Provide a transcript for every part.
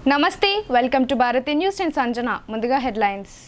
నమస్తే welcome to Bharati news and Sanjana ముందుగా headlines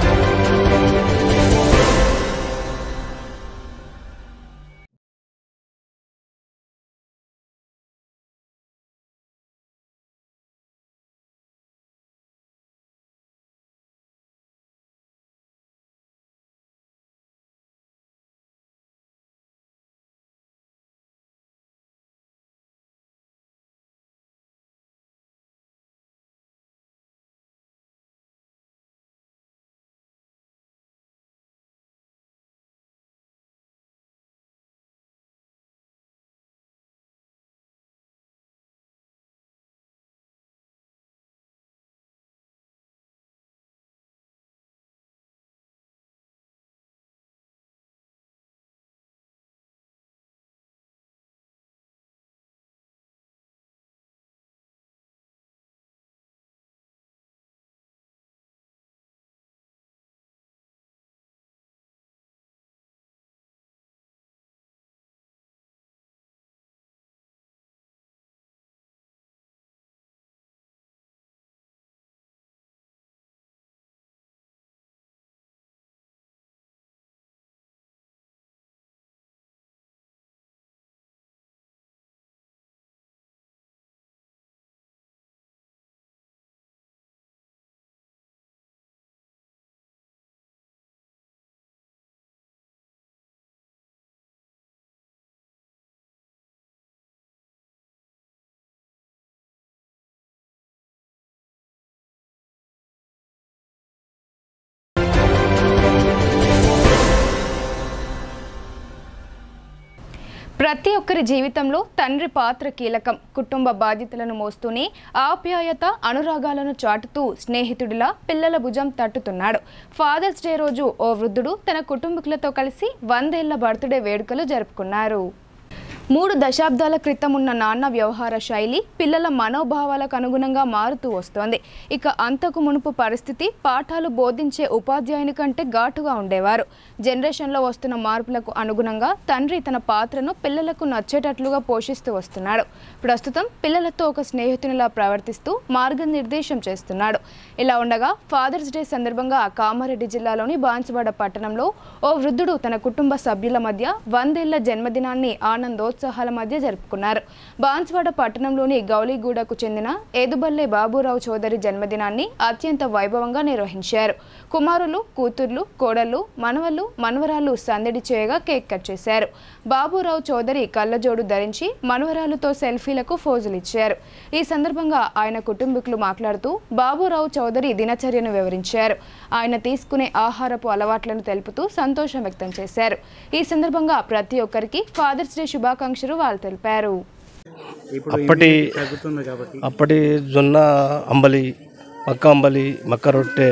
ప్రతి ఒక్కరి జీవితంలో తండ్రి పాత్ర కీలకం కుటుంబ బాధ్యతలను మోస్తూనే ఆప్యాయత అనురాగాలను చాటుతూ స్నేహితుడిలా పిల్లల భుజం తట్టుతున్నాడు ఫాదర్స్ డే రోజు ఓ వృద్ధుడు తన కుటుంబీకులతో కలిసి వందేళ్ల బర్త్డే వేడుకలు జరుపుకున్నారు మూడు దశాబ్దాల క్రితం ఉన్న నాన్న వ్యవహార శైలి పిల్లల మనోభావాలకు అనుగుణంగా మారుతూ వస్తోంది ఇక అంతకు మునుపు పరిస్థితి పాఠాలు బోధించే ఉపాధ్యాయుని కంటే ఘాటుగా ఉండేవారు జనరేషన్లో వస్తున్న మార్పులకు అనుగుణంగా తండ్రి తన పాత్రను పిల్లలకు నచ్చేటట్లుగా పోషిస్తూ వస్తున్నాడు ప్రస్తుతం పిల్లలతో ఒక స్నేహితునిలా ప్రవర్తిస్తూ మార్గనిర్దేశం చేస్తున్నాడు ఇలా ఉండగా ఫాదర్స్ డే సందర్భంగా కామారెడ్డి జిల్లాలోని బాన్సువాడ పట్టణంలో ఓ వృద్ధుడు తన కుటుంబ సభ్యుల మధ్య వందేళ్ల జన్మదినాన్ని ఆనందోత్సాహాల మధ్య జరుపుకున్నారు బాన్స్వాడ పట్టణంలోని గౌలీగూడకు చెందిన ఏదుబల్లె బాబురావు చౌదరి జన్మదినాన్ని అత్యంత వైభవంగా నిర్వహించారు కుమారులు కూతుర్లు కోడళ్ళు మనవళ్ళు మనవరాలు సందడి చేయగా కేక్ కట్ చేశారు బాబురావు చౌదరి కళ్ళజోడు ధరించి మనవరాలుతో సెల్ఫీలకు ఫోజులు ఇచ్చారు ఈ సందర్భంగా ఆయన కుటుంబీకులు మాట్లాడుతూ బాబురావు చౌదరి దినచర్యను వివరించారు ఆయన తీసుకునే ఆహారపు అలవాట్లను తెలుపుతూ సంతోషం వ్యక్తం చేశారు ఈ సందర్భంగా ప్రతి ఒక్కరికి ఫాదర్స్ డే శుభాకాంక్షలు వాళ్ళు తెలిపారు ఇప్పుడు అప్పటి immunity తగ్గుతుంది కాబట్టి అప్పటి జొన్న అంబలి మక్క అంబలి మక్క రొట్టె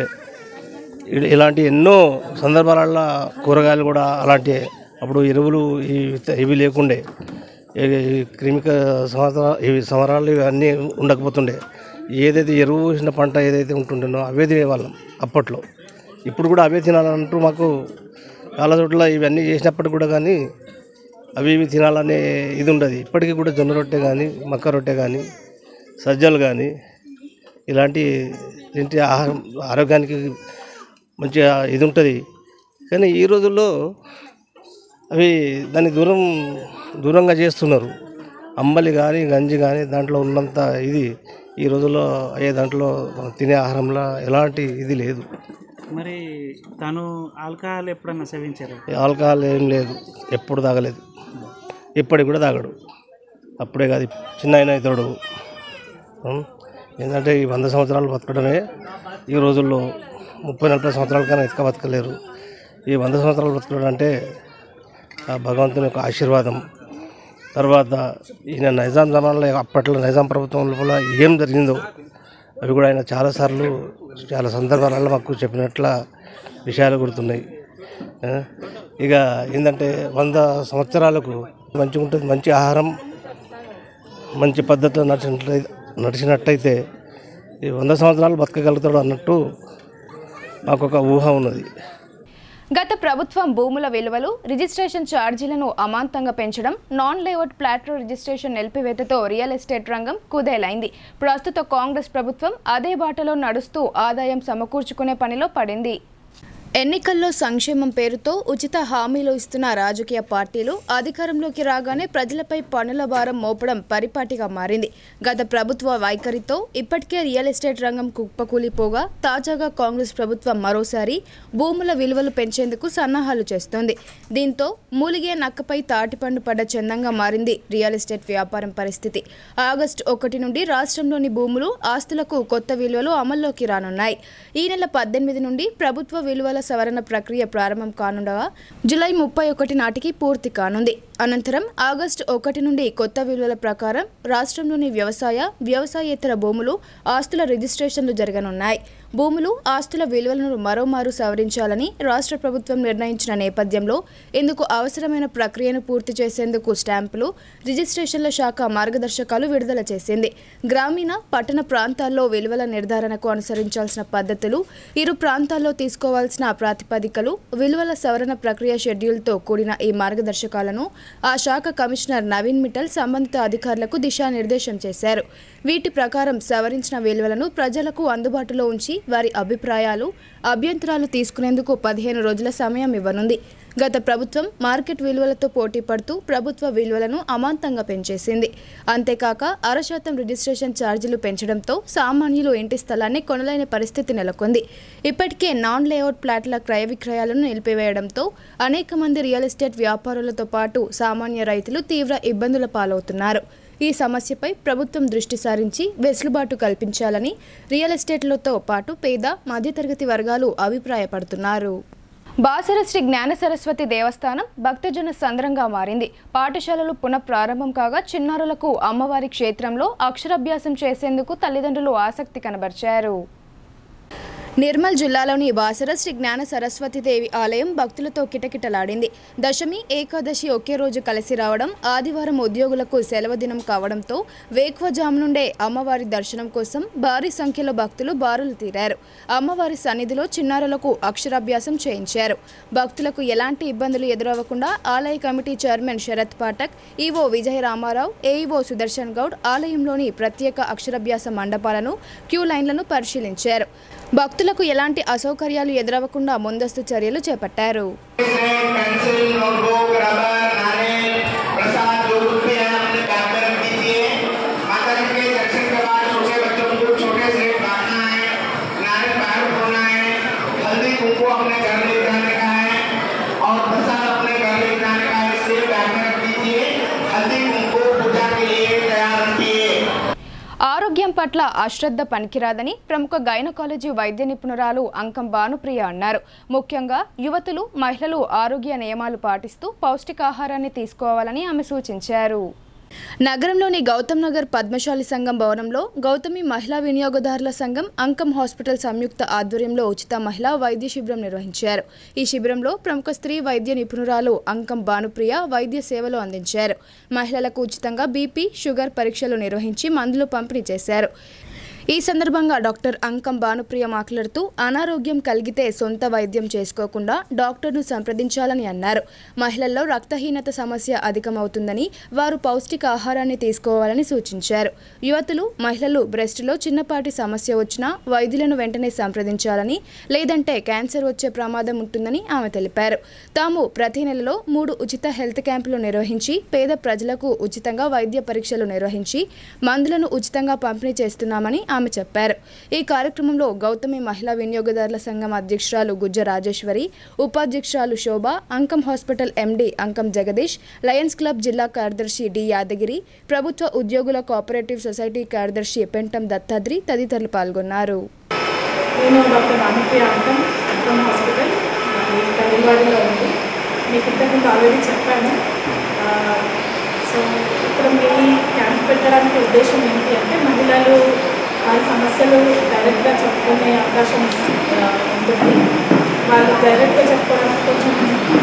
ఇ- ఇలాంటి ఎన్నో సందర్భాలలో కూరగాయలు కూడా అలాంటి అప్పుడు ఎరువులు ఈ ఇవి లేకుండే ఈ క్రిమిక సంవత్సర ఇవి సంవత్సరాలు ఇవన్నీ ఉండకపోతుండే ఏదైతే ఎరువు వేసిన పంట ఏదైతే ఉంటుండేనో అవే తినేవాళ్ళం అప్పట్లో ఇప్పుడు కూడా అవే తినాలంటూ మాకు చాలా చోట్ల ఇవన్నీ చేసినప్పటికి కూడా కానీ అవి ఇవి తినాలనే ఇది ఉండదు ఇప్పటికీ కూడా జొన్న రొట్టె కానీ మక్క రొట్టె కానీ సజ్జలు కానీ ఇలాంటి తింటే ఆహారం ఆరోగ్యానికి మంచిగా ఇది ఉంటుంది కానీ ఈ రోజుల్లో అవి దాన్ని దూరం దూరంగా చేస్తున్నారు అంబలి కానీ గంజి కానీ దాంట్లో ఉన్నంత ఇది ఈ రోజుల్లో అయ్యే దాంట్లో మనం తినే ఆహారంలో ఎలాంటి ఇది లేదు మరి తను ఆల్కహాల్ ఎప్పుడన్నా సేవించారు ఆల్కహాల్ ఏం లేదు ఎప్పుడు తాగలేదు ఇప్పటికి కూడా తాగడు అప్పుడే కాదు చిన్న అయిన అవుతాడు ఉం? ఏంటంటే ఈ వంద సంవత్సరాలు బతకడమే ఈ రోజుల్లో ముప్పై నలభై సంవత్సరాల కన్నా ఎత్తుక బతకలేరు ఈ వంద సంవత్సరాలు బతకడం అంటే ఆ భగవంతుని యొక్క ఆశీర్వాదం తర్వాత ఈయన నైజాం జమానాలో అప్పట్లో నైజాం ప్రభుత్వం లోపల ఏం జరిగిందో అవి కూడా ఆయన చాలాసార్లు చాలా సందర్భాలలో మాకు చెప్పినట్ల విషయాలు గుర్తున్నాయి ఆ, ఇక ఏంటంటే వంద సంవత్సరాలకు మంచిగా ఉంటుంది మంచి ఆహారం మంచి పద్ధతిలో నడిచినట్లయితే నడిచినట్టయితే ఈ వంద సంవత్సరాలు బతకగలుగుతాడు అన్నట్టు మాకు ఒక ఊహ ఉన్నది గత ప్రభుత్వం భూముల విలువలు రిజిస్ట్రేషన్ ఛార్జీలను అమాంతంగా పెంచడం నాన్ లేఅవుట్ ప్లాట్ల రిజిస్ట్రేషన్ నిలిపివేతతో రియల్ ఎస్టేట్ రంగం కుదేలైంది ప్రస్తుత కాంగ్రెస్ ప్రభుత్వం అదే బాటలో నడుస్తూ ఆదాయం సమకూర్చుకునే పనిలో పడింది ఎన్నికల్లో సంక్షేమం పేరుతో ఉచిత హామీలు ఇస్తున్న రాజకీయ పార్టీలు అధికారంలోకి రాగానే ప్రజలపై పన్నుల భారం మోపడం పరిపాటిగా మారింది గత ప్రభుత్వ వైఖరితో ఇప్పటికే రియల్ ఎస్టేట్ రంగం కుప్పకూలిపోగా తాజాగా కాంగ్రెస్ ప్రభుత్వం మరోసారి భూముల విలువలు పెంచేందుకు సన్నాహాలు చేస్తోంది దీంతో మూలిగే నక్కపై తాటిపండు పడ్డ చందంగా మారింది రియల్ ఎస్టేట్ వ్యాపారం పరిస్థితి ఆగస్టు ఒకటి నుండి రాష్ట్రంలోని భూములు ఆస్తులకు కొత్త విలువలు అమల్లోకి రానున్నాయి ఈ నెల పద్దెనిమిది నుండి ప్రభుత్వ విలువల సవరణ ప్రక్రియ ప్రారంభం కానుండగా జులై ముప్పై ఒకటి నాటికి పూర్తి కానుంది అనంతరం ఆగస్టు ఒకటి నుండి కొత్త విలువల ప్రకారం రాష్ట్రంలోని వ్యవసాయ వ్యవసాయేతర భూములు ఆస్తుల రిజిస్ట్రేషన్లు జరగనున్నాయి భూములు ఆస్తుల విలువలను మరోమారు సవరించాలని రాష్ట్ర ప్రభుత్వం నిర్ణయించిన నేపథ్యంలో ఇందుకు అవసరమైన ప్రక్రియను పూర్తి చేసేందుకు స్టాంపులు రిజిస్ట్రేషన్ల శాఖ మార్గదర్శకాలు విడుదల చేసింది గ్రామీణ పట్టణ ప్రాంతాల్లో విలువల నిర్ధారణకు అనుసరించాల్సిన పద్ధతులు ఇరు ప్రాంతాల్లో తీసుకోవాల్సిన ప్రాతిపదికలు విలువల సవరణ ప్రక్రియ షెడ్యూల్తో కూడిన ఈ మార్గదర్శకాలను ఆ శాఖ కమిషనర్ నవీన్ మిట్టల్ సంబంధిత అధికారులకు దిశానిర్దేశం చేశారు వీటి ప్రకారం సవరించిన విలువలను ప్రజలకు అందుబాటులో ఉంచి వారి అభిప్రాయాలు అభ్యంతరాలు తీసుకునేందుకు పదిహేను రోజుల సమయం ఇవ్వనుంది గత ప్రభుత్వం మార్కెట్ విలువలతో పోటీ పడుతూ ప్రభుత్వ విలువలను అమాంతంగా పెంచేసింది అంతేకాక అరశాతం రిజిస్ట్రేషన్ ఛార్జీలు పెంచడంతో సామాన్యులు ఇంటి స్థలాన్ని కొనలేని పరిస్థితి నెలకొంది ఇప్పటికే నాన్ లేఅవుట్ ప్లాట్ల క్రయ విక్రయాలను నిలిపివేయడంతో అనేక మంది రియల్ ఎస్టేట్ వ్యాపారులతో పాటు సామాన్య రైతులు తీవ్ర ఇబ్బందుల పాలవుతున్నారు ఈ సమస్యపై ప్రభుత్వం దృష్టి సారించి వెసులుబాటు కల్పించాలని రియల్ ఎస్టేట్లతో పాటు పేద మధ్యతరగతి వర్గాలు అభిప్రాయపడుతున్నారు బాసర శ్రీ జ్ఞాన సరస్వతి దేవస్థానం భక్తజన సంద్రంగా మారింది పాఠశాలలు పునఃప్రారంభం కాగా చిన్నారులకు అమ్మవారి క్షేత్రంలో అక్షరాభ్యాసం చేసేందుకు తల్లిదండ్రులు ఆసక్తి కనబరిచారు నిర్మల్ జిల్లాలోని బాసర శ్రీ జ్ఞాన సరస్వతి దేవి ఆలయం భక్తులతో కిటకిటలాడింది దశమి ఏకాదశి ఒకే రోజు కలిసి రావడం ఆదివారం ఉద్యోగులకు సెలవు దినం కావడంతో వేకువజాము నుండే అమ్మవారి దర్శనం కోసం భారీ సంఖ్యలో భక్తులు బారులు తీరారు అమ్మవారి సన్నిధిలో చిన్నారులకు అక్షరాభ్యాసం చేయించారు భక్తులకు ఎలాంటి ఇబ్బందులు ఎదురవ్వకుండా ఆలయ committee chairman Sharath Pathak EO Vijaya Ramarao AEO Sudarshan Goud ఆలయంలోని ప్రత్యేక అక్షరాభ్యాస మండపాలను క్యూ లైన్లను పరిశీలించారు భక్తులకు ఎలాంటి అసౌకర్యాలు ఎదురవ్వకుండా ముందస్తు చర్యలు చేపట్టారు पेंसिल नोटबुक रबर नारियल प्रसाद जो कुछ भी है अपने बैग में रख दीजिए माता जी के दर्शन के बाद छोटे बच्चों को छोटे से बांटना है नारियल पैर धोना है हल्दी कुंकु अपने घर ले जाने का है और प्रसाद अपने घर ले जाने का है इसलिए बैग में रख दीजिए हल्दी कुंकु पूजा के लिए तैयार रखिए ఆరోగ్యం పట్ల అశ్రద్ధ పనికిరాదని ప్రముఖ గైనకాలజీ వైద్య నిపుణురాలు అంకం భానుప్రియ అన్నారు ముఖ్యంగా యువతులు మహిళలు ఆరోగ్య నియమాలు పాటిస్తూ పౌష్టికాహారాన్ని తీసుకోవాలని ఆమె సూచించారు నగరంలోని గౌతమ్ నగర్ పద్మశాలి సంఘం భవనంలో గౌతమి మహిళా వినియోగదారుల సంఘం అంకం హాస్పిటల్ సంయుక్త ఆధ్వర్యంలో ఉచిత మహిళా వైద్య శిబిరం నిర్వహించారు ఈ శిబిరంలో ప్రముఖ స్త్రీ వైద్య నిపుణురాలు అంకం భానుప్రియ వైద్య సేవలు అందించారు మహిళలకు ఉచితంగా బీపీ షుగర్ పరీక్షలు నిర్వహించి మందులు పంపిణీ చేశారు ఈ సందర్భంగా డాక్టర్ అంకం భానుప్రియ మాట్లాడుతూ అనారోగ్యం కలిగితే సొంత వైద్యం చేసుకోకుండా డాక్టర్ను సంప్రదించాలని అన్నారు మహిళల్లో రక్తహీనత సమస్య అధికమవుతుందని వారు పౌష్టిక ఆహారాన్ని తీసుకోవాలని సూచించారు యువతులు మహిళలు బ్రెస్ట్లో చిన్నపాటి సమస్య వచ్చినా వైద్యులను వెంటనే సంప్రదించాలని లేదంటే క్యాన్సర్ వచ్చే ప్రమాదం ఉంటుందని ఆమె తెలిపారు తాము ప్రతి నెలలో మూడు ఉచిత హెల్త్ క్యాంపులు నిర్వహించి పేద ప్రజలకు ఉచితంగా వైద్య పరీక్షలు నిర్వహించి మందులను ఉచితంగా పంపిణీ చేస్తున్నామని ఆమె చెప్పారు ఈ కార్యక్రమంలో గౌతమి మహిళా వినియోగదారుల సంఘం అధ్యక్షురాలు గుజ్జ రాజేశ్వరి ఉపాధ్యక్షురాలు Shobha Ankam hospital MD Ankam Jagadish Lions Club జిల్లా కార్యదర్శి డి యాదగిరి ప్రభుత్వ ఉద్యోగుల కోఆపరేటివ్ సొసైటీ కార్యదర్శి పెంటం దత్తాద్రి తదితరులు పాల్గొన్నారు నేను డాక్టర్ రామప్రియ అంకం అంకం హాస్పిటల్ అది తమిళవాడిలో ఉంది మీకు ఇంతకుముందు ఆల్రెడీ చెప్పాను ఆ, సో ఇప్పుడు మీ క్యాంప్ పెట్టడానికి ఉద్దేశం ఏంటి అంటే మహిళలు వారి సమస్యలు డైరెక్ట్గా చెప్పుకునే అవకాశం ఆ, ఉంటుంది వాళ్ళు డైరెక్ట్గా చెప్పుకోవడానికి కొంచెం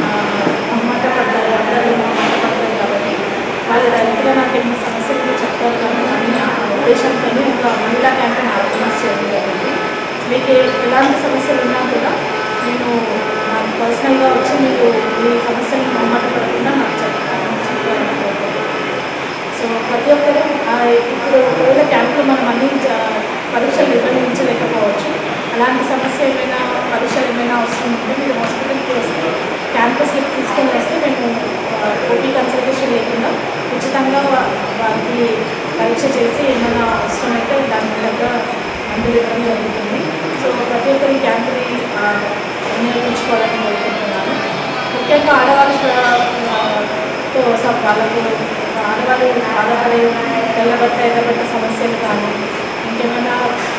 అమ్మట పడ్డారు అందరూ అమ్మట పడ్డారు కాబట్టి వాళ్ళు డైరెక్ట్గా నాకు ఎన్ని సమస్యలు కూడా చెప్తారు కానీ అని ఆ ఉద్దేశంతో ఒక మహిళా క్యాంపెయిన్ ఆర్గనైజ్ చేయడం జరిగింది మీకు ఎలాంటి సమస్యలు ఉన్నా కూడా నేను పర్సనల్గా వచ్చి మీరు మీ సమస్యలను మొహమాట పడకుండా నాకు చెప్పాలని చెప్పాలని కోరుకుంటున్నాను. సో ప్రతి ఒక్కరు ఆ, ఇప్పుడు ఒకవేళ క్యాంపులో మనం అన్ని జ- పరీక్షలు నిర్వహించలేకపోవచ్చు అలాంటి సమస్య ఏమైనా పరీక్షలు ఏమైనా అవసరం ఉంటే మీరు హాస్పిటల్కి వస్తే క్యాంపస్కి తీసుకొని వస్తే మేము ఓపీ కన్సల్టేషన్ లేకుండా ఉచితంగా వా- వారికి పరీక్ష చేసి ఏమైనా అవసరమైతే దానికి తగ్గ మందులు ఇవ్వడం జరుగుతుంది సో ప్రతి ఒక్కరు ఈ క్యాంపుని ఆ, వినియోగించుకోవాలని కోరుకుంటున్నాను ముఖ్యంగా ఆడవాళ్ళ ఆ, తో స- వాళ్ళకు ఆడవాళ్ళు బాధపడే తెల్లబట్ట ఎర్రబట్ట సమస్యలు కానీ ఇంకేమైనా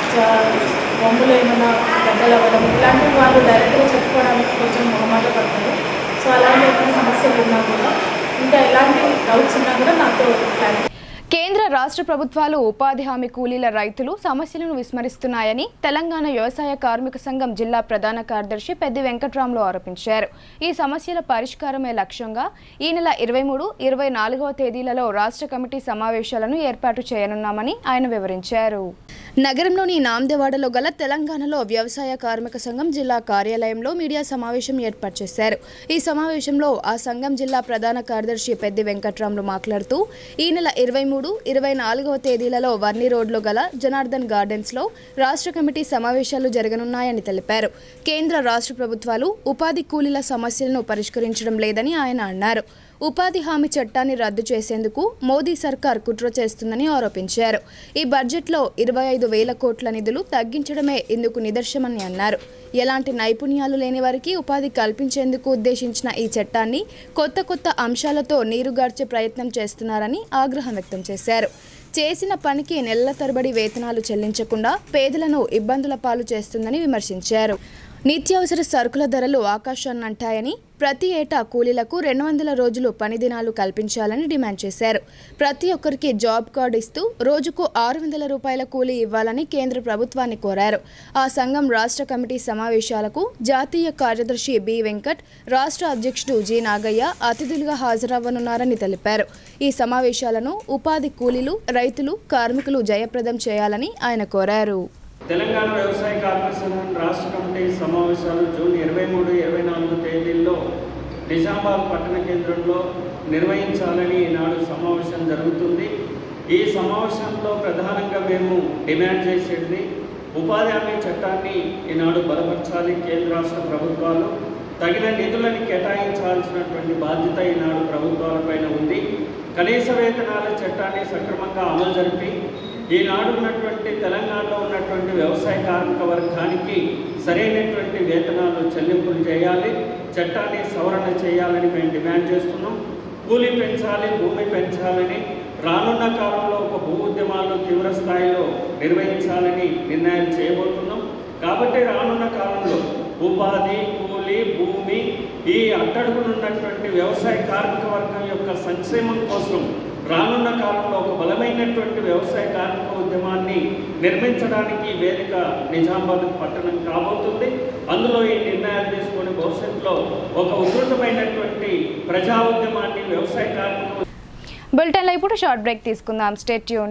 చ- బొమ్మలు ఏమైనా గడ్డలు అవ్వడం ఇలాంటివి వాళ్ళు డైరెక్ట్గా చెప్పుకోవడానికి కొంచెం మొహమాట పడతారు సో అలాంటి ఏమైనా సమస్యలు ఉన్నా కూడా ఇంకా ఎలాంటి డౌట్స్ ఉన్నా కూడా నాతో క్లారిఫై కేంద్ర రాష్ట్ర ప్రభుత్వాలు ఉపాధి హామీ కూలీల రైతులు సమస్యలను విస్మరిస్తున్నాయని తెలంగాణ వ్యవసాయ కార్మిక సంఘం జిల్లా ప్రధాన కార్యదర్శి పెద్ది వెంకట్రాములు ఆరోపించారు ఈ సమస్యల పరిష్కారమే లక్ష్యంగా ఈ నెల ఇరవై మూడు ఇరవై నాలుగవ తేదీలలో రాష్ట్ర కమిటీ సమావేశాలను ఏర్పాటు చేయనున్నామని ఆయన వివరించారు నగరంలోని నాందేవాడలో గల తెలంగాణలో వ్యవసాయ కార్మిక సంఘం జిల్లా కార్యాలయంలో మీడియా సమావేశం ఏర్పాటు చేశారు ఈ సమావేశంలో ఆ సంఘం జిల్లా ప్రధాన కార్యదర్శి పెద్ది వెంకట్రాములు మాట్లాడుతూ ఈ నెల ఇరవై మూడు ఇరవై నాలుగవ తేదీలలో వర్ని రోడ్లో గల జనార్దన్ గార్డెన్స్లో రాష్ట్ర కమిటీ సమావేశాలు జరగనున్నాయని తెలిపారు కేంద్ర రాష్ట్ర ప్రభుత్వాలు ఉపాధి కూలీల సమస్యలను పరిష్కరించడం లేదని ఆయన అన్నారు ఉపాధి హామీ చట్టాన్ని రద్దు చేసేందుకు మోదీ సర్కార్ కుట్ర చేస్తుందని ఆరోపించారు ఈ బడ్జెట్లో ఇరవై ఐదు వేల కోట్ల నిధులు తగ్గించడమే ఇందుకు నిదర్శనమని అన్నారు ఎలాంటి నైపుణ్యాలు లేని వారికి ఉపాధి కల్పించేందుకు ఉద్దేశించిన ఈ చట్టాన్ని కొత్త కొత్త అంశాలతో నీరుగార్చే ప్రయత్నం చేస్తున్నారని ఆగ్రహం వ్యక్తం చేశారు చేసిన పనికి నెలల తరబడి వేతనాలు చెల్లించకుండా పేదలను ఇబ్బందుల పాలు చేస్తుందని విమర్శించారు నిత్యావసర సరుకుల ధరలు ఆకాశాన్నంటాయని ప్రతి ఏటా కూలీలకు రెండు వందల రోజులు పని దినాలు కల్పించాలని డిమాండ్ చేశారు ప్రతి ఒక్కరికి జాబ్ కార్డు ఇస్తూ రోజుకు ఆరు వందల రూపాయల కూలీ ఇవ్వాలని కేంద్ర ప్రభుత్వాన్ని కోరారు ఆ సంఘం రాష్ట్ర కమిటీ సమావేశాలకు జాతీయ కార్యదర్శి బి వెంకట్ రాష్ట్ర అధ్యక్షుడు జి నాగయ్య అతిథులుగా హాజరవ్వనున్నారని తెలిపారు ఈ సమావేశాలను ఉపాధి కూలీలు రైతులు కార్మికులు జయప్రదం చేయాలని ఆయన కోరారు తెలంగాణ వ్యవసాయ కార్మిక సంఘం రాష్ట్ర కమిటీ సమావేశాలు జూన్ ఇరవై మూడు ఇరవై నాలుగు తేదీల్లో నిజామాబాద్ పట్టణ కేంద్రంలో నిర్వహించాలని ఈనాడు సమావేశం జరుగుతుంది ఈ సమావేశంలో ప్రధానంగా మేము డిమాండ్ చేసేది ఉపాధి హామీ చట్టాన్ని ఈనాడు బలపరచాలి కేంద్ర రాష్ట్ర ప్రభుత్వాలు తగిన నిధులను కేటాయించాల్సినటువంటి బాధ్యత ఈనాడు ప్రభుత్వాలపైన ఉంది కనీస వేతనాల చట్టాన్ని సక్రమంగా అమలు జరిపి ఈనాడు ఉన్నటువంటి తెలంగాణలో ఉన్నటువంటి వ్యవసాయ కార్మిక వర్గానికి సరైనటువంటి వేతనాలు చెల్లింపులు చేయాలి చట్టాన్ని సవరణ చేయాలని మేము డిమాండ్ చేస్తున్నాం కూలీ పెంచాలి భూమి పెంచాలని రానున్న కాలంలో ఒక భూ ఉద్యమాలు తీవ్ర స్థాయిలో నిర్వహించాలని నిర్ణయాలు చేయబోతున్నాం కాబట్టి రానున్న కాలంలో ఉపాధి కూలి భూమి ఈ అట్టడుగునున్నటువంటి వ్యవసాయ కార్మిక వర్గం యొక్క సంక్షేమం కోసం రానున్న కాలంలో ఒక బలమైనటువంటి వ్యవసాయ కార్మిక ఉద్యమాన్ని నిర్మించడానికి ఈ వేదిక నిజామాబాద్ పట్టణం కాబోతుంది అందులో ఈ నిర్ణయాలు తీసుకొని భవిష్యత్తులో ఒక ఉధృతమైనటువంటి ప్రజా ఉద్యమాన్ని వ్యవసాయ కార్మిక బులెటిన్లో ఇప్పుడు షార్ట్ బ్రేక్ తీసుకుందాం స్టేట్ ట్యూన్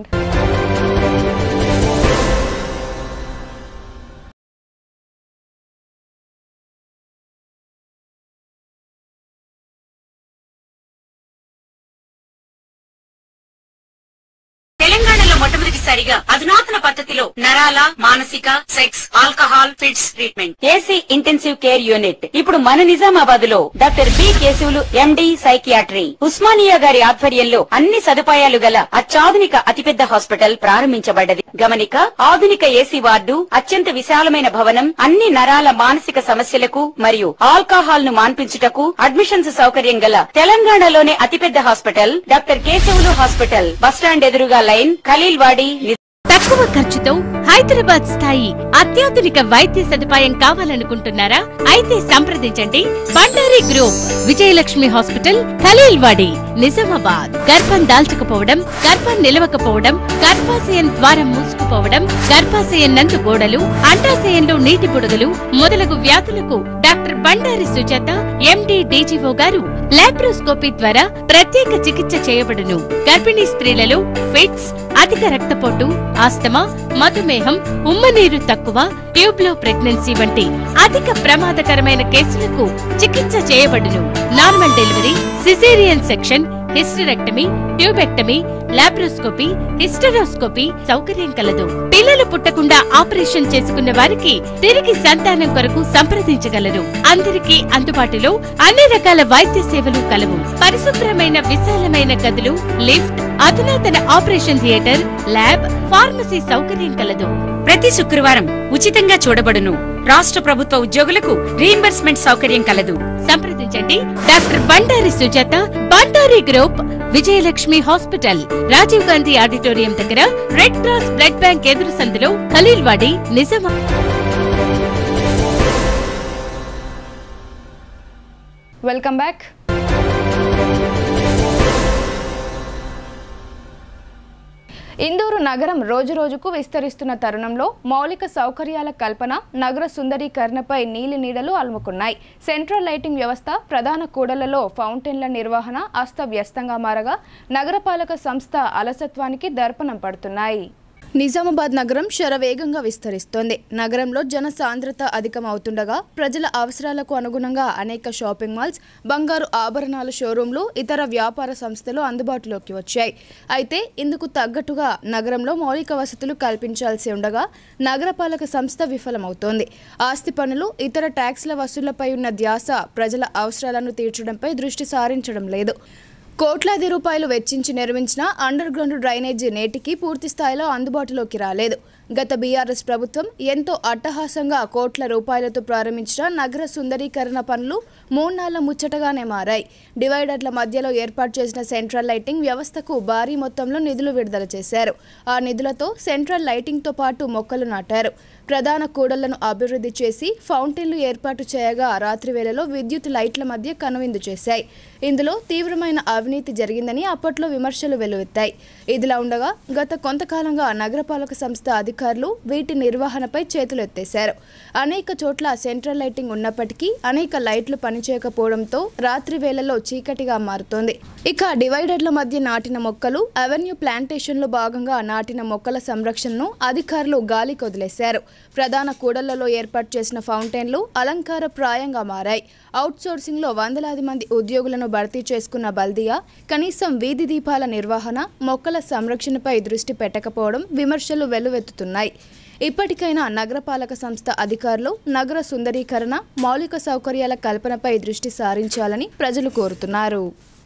తెలంగాణలో మొట్టమొదటిసారిగా అధునాతన పద్ధతిలో నరాల మానసిక sex alcohol fits treatment AC intensive care unit ఇప్పుడు మన నిజామాబాద్ లో doctor B Keshavulu MD psychiatry Osmania గారి ఆధ్వర్యంలో అన్ని సదుపాయాలు గల అత్యాధునిక అతిపెద్ద హాస్పిటల్ ప్రారంభించబడ్డది గమనిక ఆధునిక ఏసీ వార్డు అత్యంత విశాలమైన భవనం అన్ని నరాల మానసిక సమస్యలకు మరియు ఆల్కహాల్ ను మాన్పించుటకు అడ్మిషన్స్ సౌకర్యం గల తెలంగాణలోనే అతిపెద్ద hospital doctor Keshavulu hospital bus stand ఎదురుగా లైన్ ఖలీల్వాడి తక్కువ ఖర్చుతో హైదరాబాద్ స్థాయి అత్యాధునిక వైద్య సదుపాయం కావాలనుకుంటున్నారా అయితే సంప్రదించండి బండారి గ్రూప్ విజయలక్ష్మి హాస్పిటల్ ఖలీల్వాడి నిజామాబాద్ గర్భం దాల్చకపోవడం గర్భం నిలవకపోవడం గర్భాశయం ద్వారం మూసుకుపోవడం గర్భాశయం నందు గోడలు అండాశయంలో నీటి బుడగలు మొదలగు వ్యాధులకు doctor Bandari Sujatha MD DGO గారు లాప్రోస్కోపీ ద్వారా ప్రత్యేక చికిత్స చేయబడును గర్భిణీ స్త్రీలలో ఫిట్స్ అధిక రక్తపోటు ఆస్తమా మధుమేహం ఉమ్మనీరు తక్కువ ట్యూబ్ లో ప్రెగ్నెన్సీ వంటి అధిక ప్రమాదకరమైన కేసులకు చికిత్స చేయబడును normal delivery caesarean section hysterectomy tubectomy laparoscopy hysteroscopy సౌకర్యం కలదు పిల్లలు పుట్టకుండా ఆపరేషన్ చేసుకున్న వారికి తిరిగి సంతానం కొరకు సంప్రదించగలరు అందరికీ అందుబాటులో అన్ని రకాల వైద్య సేవలు కలవు పరిశుభ్రమైన విశాలమైన గదులు లిఫ్ట్ అధునాతన ఆపరేషన్ థియేటర్ ల్యాబ్ ఫార్మసీ సౌకర్యం కలదు ప్రతి శుక్రవారం ఉచితంగా చూడబడును రాష్ట్ర ప్రభుత్వ ఉద్యోగులకు రీయింబర్స్మెంట్ సౌకర్యం కలదు సంప్రదించండి doctor Bandari Sujatha Bandari group Vijayalakshmi hospital Rajiv Gandhi auditorium దగ్గర రెడ్ క్రాస్ బ్లడ్ బ్యాంక్ ఎదురు సందులో ఖలీల్వాడి నిజామా వెల్కమ్ బ్యాక్ ఇందూరు నగరం రోజురోజుకు విస్తరిస్తున్న తరుణంలో మౌలిక సౌకర్యాల కల్పన నగర సుందరీకరణపై నీలి నీడలు అలుముకున్నాయి సెంట్రల్ లైటింగ్ వ్యవస్థ ప్రధాన కూడళ్లలో ఫౌంటైన్ల నిర్వహణ అస్తవ్యస్తంగా మారగా నగరపాలక సంస్థ అలసత్వానికి దర్పణం పడుతున్నాయి నిజామాబాద్ నగరం శరవేగంగా విస్తరిస్తోంది నగరంలో జన సాంద్రత అధికమవుతుండగా ప్రజల అవసరాలకు అనుగుణంగా అనేక షాపింగ్ మాల్స్ బంగారు ఆభరణాల షోరూంలు ఇతర వ్యాపార సంస్థలు అందుబాటులోకి వచ్చాయి అయితే ఇందుకు తగ్గట్టుగా నగరంలో మౌలిక వసతులు కల్పించాల్సి ఉండగా నగరపాలక సంస్థ విఫలమవుతోంది ఆస్తి పన్నులు ఇతర ట్యాక్స్ల వసూళ్లపై ఉన్న ధ్యాస ప్రజల అవసరాలను తీర్చడంపై దృష్టి సారించడం లేదు కోట్లాది రూపాయలు వెచ్చించి నిర్మించిన అండర్ గ్రౌండ్ డ్రైనేజీ నేటికి పూర్తి స్థాయిలో అందుబాటులోకి రాలేదు గత బీఆర్ఎస్ ప్రభుత్వం ఎంతో అట్టహాసంగా కోట్ల రూపాయలతో ప్రారంభించిన నగర సుందరీకరణ పనులు మూన్నాళ్ల ముచ్చటగానే మారాయి డివైడర్ల మధ్యలో ఏర్పాటు చేసిన సెంట్రల్ లైటింగ్ వ్యవస్థకు భారీ మొత్తంలో నిధులు విడుదల చేశారు ఆ నిధులతో సెంట్రల్ లైటింగ్తో పాటు మొక్కలు నాటారు ప్రధాన కూడళ్లను అభివృద్ధి చేసి ఫౌంటైన్లు ఏర్పాటు చేయగా రాత్రి వేళలో విద్యుత్ లైట్ల మధ్య కనువిందు చేశాయి ఇందులో తీవ్రమైన అవినీతి జరిగిందని అప్పట్లో విమర్శలు వెల్లువెత్తాయి ఇదిలా ఉండగా గత కొంతకాలంగా నగరపాలక సంస్థ అధికారులు వీటి నిర్వహణపై చేతులు ఎత్తేశారు అనేక చోట్ల సెంట్రల్ లైటింగ్ ఉన్నప్పటికీ అనేక లైట్లు పనిచేయకపోవడంతో రాత్రి వేళల్లో చీకటిగా మారుతోంది ఇక డివైడర్ల మధ్య నాటిన మొక్కలు అవెన్యూ ప్లాంటేషన్లో భాగంగా నాటిన మొక్కల సంరక్షణను అధికారులు గాలికి వదిలేశారు ప్రధాన కూడళ్లలో ఏర్పాటు చేసిన ఫౌంటైన్లు అలంకార ప్రాయంగా మారాయి అవుట్సోర్సింగ్ లో వందలాది మంది ఉద్యోగులను భర్తీ చేసుకున్న బల్దియా కనీసం వీధి దీపాల నిర్వహణ మొక్కల సంరక్షణపై దృష్టి పెట్టకపోవడం విమర్శలు వెల్లువెత్తుతున్నాయి ఇప్పటికైనా నగరపాలక సంస్థ అధికారులు నగర సుందరీకరణ మౌలిక సౌకర్యాల కల్పనపై దృష్టి సారించాలని ప్రజలు కోరుతున్నారు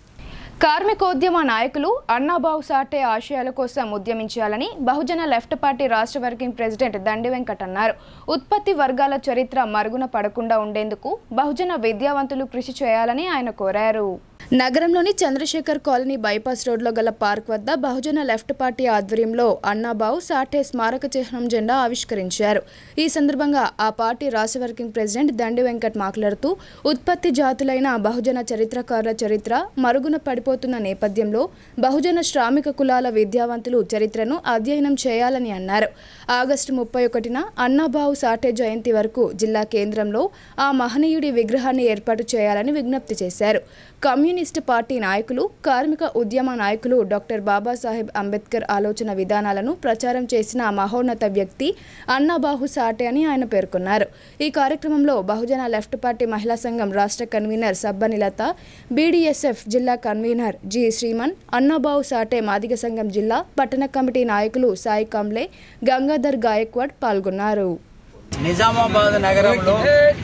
కార్మికోద్యమ నాయకులు అన్నాబాబు సాటే ఆశయాల కోసం ఉద్యమించాలని బహుజన లెఫ్ట్ పార్టీ రాష్ట్ర వర్కింగ్ ప్రెసిడెంట్ దండి వెంకట్ అన్నారు ఉత్పత్తి వర్గాల చరిత్ర మరుగున పడకుండా ఉండేందుకు బహుజన విద్యావంతులు కృషి చేయాలని ఆయన కోరారు నగరంలోని చంద్రశేఖర్ కాలనీ బైపాస్ రోడ్లో గల పార్క్ వద్ద బహుజన లెఫ్ట్ పార్టీ ఆధ్వర్యంలో అన్నాబావు సాఠే స్మారక చిహ్నం జెండా ఆవిష్కరించారు ఈ సందర్భంగా ఆ పార్టీ రాష్ట్ర వర్కింగ్ ప్రెసిడెంట్ దండి వెంకట్ మాట్లాడుతూ ఉత్పత్తి జాతులైన బహుజన చరిత్రకారుల చరిత్ర మరుగున పడిపోతున్న నేపథ్యంలో బహుజన శ్రామిక కులాల విద్యావంతులు చరిత్రను అధ్యయనం చేయాలని అన్నారు ఆగస్టు ముప్పై ఒకటిన అన్నాబావు సాఠే జయంతి వరకు జిల్లా కేంద్రంలో ఆ మహనీయుడి విగ్రహాన్ని ఏర్పాటు చేయాలని విజ్ఞప్తి చేశారు కమ్యూనిస్టు పార్టీ నాయకులు కార్మిక ఉద్యమ నాయకులు డాక్టర్ బాబాసాహెబ్ అంబేద్కర్ ఆలోచన విధానాలను ప్రచారం చేసిన మహోన్నత వ్యక్తి అన్నాబాహు సాటే అని ఆయన పేర్కొన్నారు ఈ కార్యక్రమంలో బహుజన లెఫ్ట్ పార్టీ మహిళా సంఘం రాష్ట్ర కన్వీనర్ సబ్బని లత బీడీఎస్ఎఫ్ జిల్లా కన్వీనర్ జి శ్రీమన్ అన్నాబాహు సాటే మాదిగ సంఘం జిల్లా పట్టణ కమిటీ నాయకులు సాయి కంబ్లే గంగాధర్ గాయక్వాడ్ పాల్గొన్నారు నిజామాబాద్ నగరంలో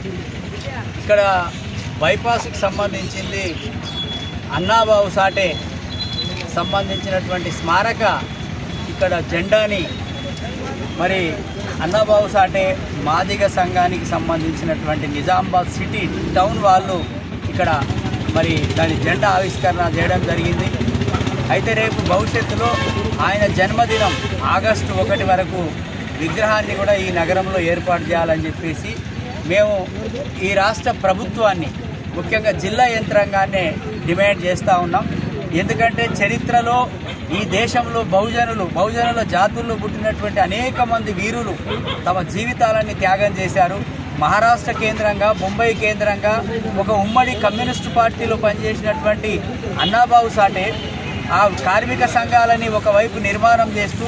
ఇక్కడ బైపాస్కి సంబంధించింది అన్నాబాబు సాటే సంబంధించినటువంటి స్మారక ఇక్కడ జెండాని మరి అన్నాబాబు సాటే మాదిగ సంఘానికి సంబంధించినటువంటి నిజామాబాద్ సిటీ టౌన్ వాళ్ళు ఇక్కడ మరి దాని జెండా ఆవిష్కరణ చేయడం జరిగింది అయితే రేపు భవిష్యత్తులో ఆయన జన్మదినం ఆగస్టు ఒకటి వరకు విగ్రహాన్ని కూడా ఈ నగరంలో ఏర్పాటు చేయాలని చెప్పేసి మేము ఈ రాష్ట్ర ప్రభుత్వాన్ని ముఖ్యంగా జిల్లా యంత్రాంగాన్ని డిమాండ్ చేస్తూ ఉన్నాం ఎందుకంటే చరిత్రలో ఈ దేశంలో బహుజనులు బహుజనుల జాతుల్లో పుట్టినటువంటి అనేక మంది వీరులు తమ జీవితాలని త్యాగం చేశారు మహారాష్ట్ర కేంద్రంగా ముంబై కేంద్రంగా ఒక ఉమ్మడి కమ్యూనిస్టు పార్టీలో పనిచేసినటువంటి అన్నాబాబు సాటే ఆ కార్మిక సంఘాలని ఒకవైపు నిర్మాణం చేస్తూ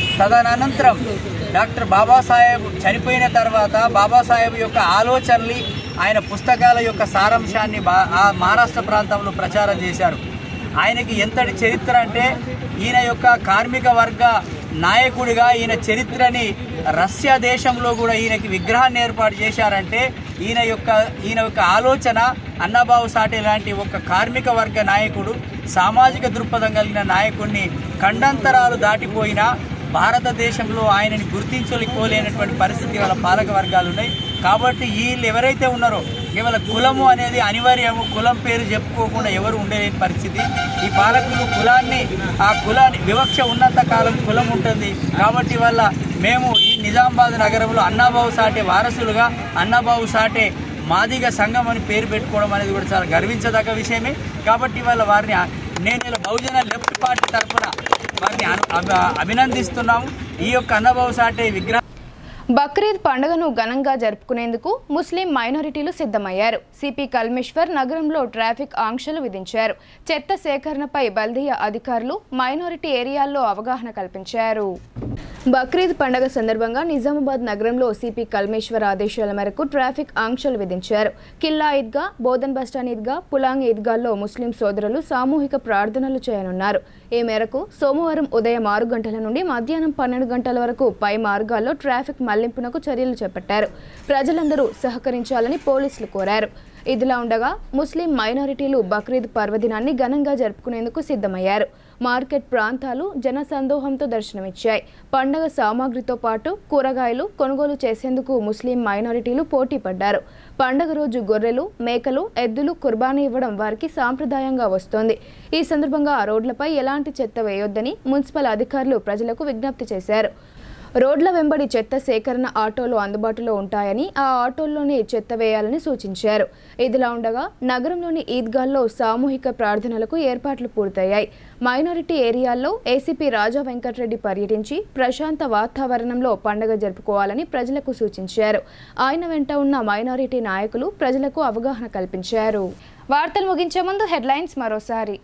తదనంతరం డాక్టర్ బాబాసాహెబ్ చనిపోయిన తర్వాత బాబాసాహెబ్ యొక్క ఆలోచనలు ఆయన పుస్తకాల యొక్క సారాంశాన్ని బా ఆ మహారాష్ట్ర ప్రాంతంలో ప్రచారం చేశారు ఆయనకి ఎంతటి చరిత్ర అంటే ఈయన యొక్క కార్మిక వర్గ నాయకుడిగా ఈయన చరిత్రని రష్యా దేశంలో కూడా ఈయనకి విగ్రహాన్ని ఏర్పాటు చేశారంటే ఈయన యొక్క ఈయన యొక్క ఆలోచన అన్నబాబు సాటే లాంటి ఒక కార్మిక వర్గ నాయకుడు సామాజిక దృక్పథం కలిగిన నాయకుడిని ఖండాంతరాలు దాటిపోయినా భారతదేశంలో ఆయనని గుర్తించలేకపోలేనటువంటి పరిస్థితి వాళ్ళ పాలక వర్గాలు ఉన్నాయి కాబట్టి వీళ్ళు ఎవరైతే ఉన్నారో కేవలం కులము అనేది అనివార్యము కులం పేరు చెప్పుకోకుండా ఎవరు ఉండలేని పరిస్థితి ఈ పాలకులు కులాన్ని ఆ కులాన్ని వివక్ష ఉన్నంత కాలం కులం ఉంటుంది కాబట్టి వల్ల మేము ఈ నిజామాబాద్ నగరంలో అన్నాబాబు సాటే వారసులుగా అన్నాబాబు సాటే మాదిగ సంఘం అని పేరు పెట్టుకోవడం అనేది కూడా చాలా గర్వించదగ్గ విషయమే కాబట్టి వాళ్ళ వారిని నేను ఇలా బహుజన లెఫ్ట్ పార్టీ తరఫున వారిని అను- అభ- అభినందిస్తున్నాము ఈ యొక్క అన్నబాబు సాటే విగ్రహం బక్రీద్ పండుగను ఘనంగా జరుపుకునేందుకు ముస్లిం మైనారిటీలు సిద్ధమయ్యారు సిపి కల్మేశ్వర్ నగరంలో ట్రాఫిక్ ఆంక్షలు విధించారు చెత్త సేకరణపై బల్దియా అధికారులు మైనారిటీ ఏరియాల్లో అవగాహన కల్పించారు బక్రీద్ పండుగ సందర్భంగా నిజామాబాద్ నగరంలో సిపి కల్మేశ్వర్ ఆదేశాల మేరకు ట్రాఫిక్ ఆంక్షలు విధించారు కిల్లా ఈద్గా బోధన్ బస్టాండ్ ఈద్గా పులాంగ్ ఈద్గాల్లో ముస్లిం సోదరులు సామూహిక ప్రార్థనలు చేయనున్నారు ఈ మేరకు సోమవారం ఉదయం ఆరు గంటల నుండి మధ్యాహ్నం పన్నెండు గంటల వరకు పై మార్గాల్లో ట్రాఫిక్ మళ్లింపునకు చర్యలు చేపట్టారు ప్రజలందరూ సహకరించాలని పోలీసులు కోరారు ఇదిలా ఉండగా ముస్లిం మైనారిటీలు బక్రీద్ పర్వదినాన్ని ఘనంగా జరుపుకునేందుకు సిద్ధమయ్యారు మార్కెట్ ప్రాంతాలు జనసందోహంతో దర్శనమిచ్చాయి పండగ సామాగ్రితో పాటు కూరగాయలు కొనుగోలు చేసేందుకు ముస్లిం మైనారిటీలు పోటీ పడ్డారు పండగ రోజు గొర్రెలు మేకలు ఎద్దులు కుర్బానీ ఇవ్వడం వారికి సాంప్రదాయంగా వస్తోంది ఈ సందర్భంగా రోడ్లపై ఎలాంటి చెత్త వేయొద్దని మున్సిపల్ అధికారులు ప్రజలకు విజ్ఞప్తి చేశారు రోడ్ల వెంబడి చెత్త సేకరణ ఆటోలు అందుబాటులో ఉంటాయని ఆ ఆటోల్లోనే చెత్త వేయాలని సూచించారు ఇదిలా ఉండగా నగరంలోని ఈద్గాల్లో సామూహిక ప్రార్థనలకు ఏర్పాట్లు పూర్తయ్యాయి మైనారిటీ ఏరియాల్లో ఏసీపీ రాజా వెంకటరెడ్డి పర్యటించి ప్రశాంత వాతావరణంలో పండగ జరుపుకోవాలని ప్రజలకు సూచించారు ఆయన వెంట ఉన్న మైనారిటీ నాయకులు ప్రజలకు అవగాహన కల్పించారు వార్తలు ముగించే ముందు హెడ్లైన్స్ మరోసారి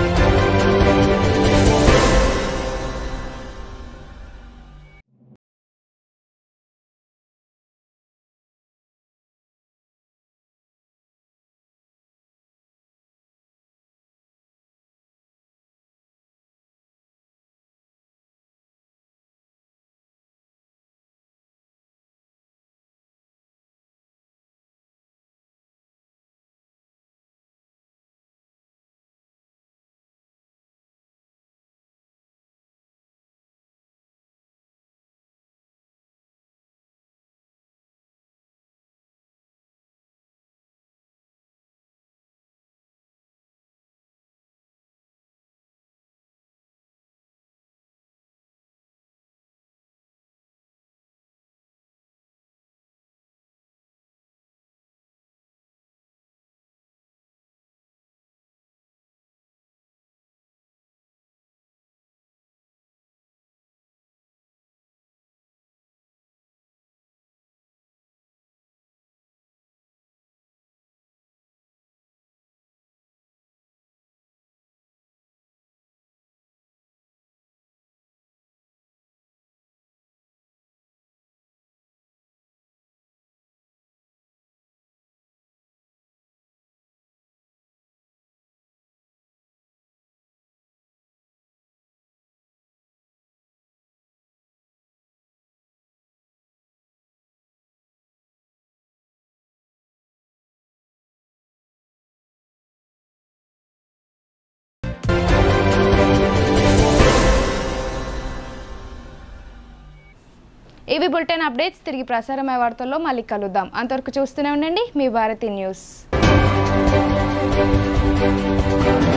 ఇవి బులెటిన్ అప్డేట్స్ తిరిగి ప్రసారమయ్యే వార్తల్లో మళ్ళీ కలుద్దాం అంతవరకు చూస్తూనే ఉండండి మీ భారతి న్యూస్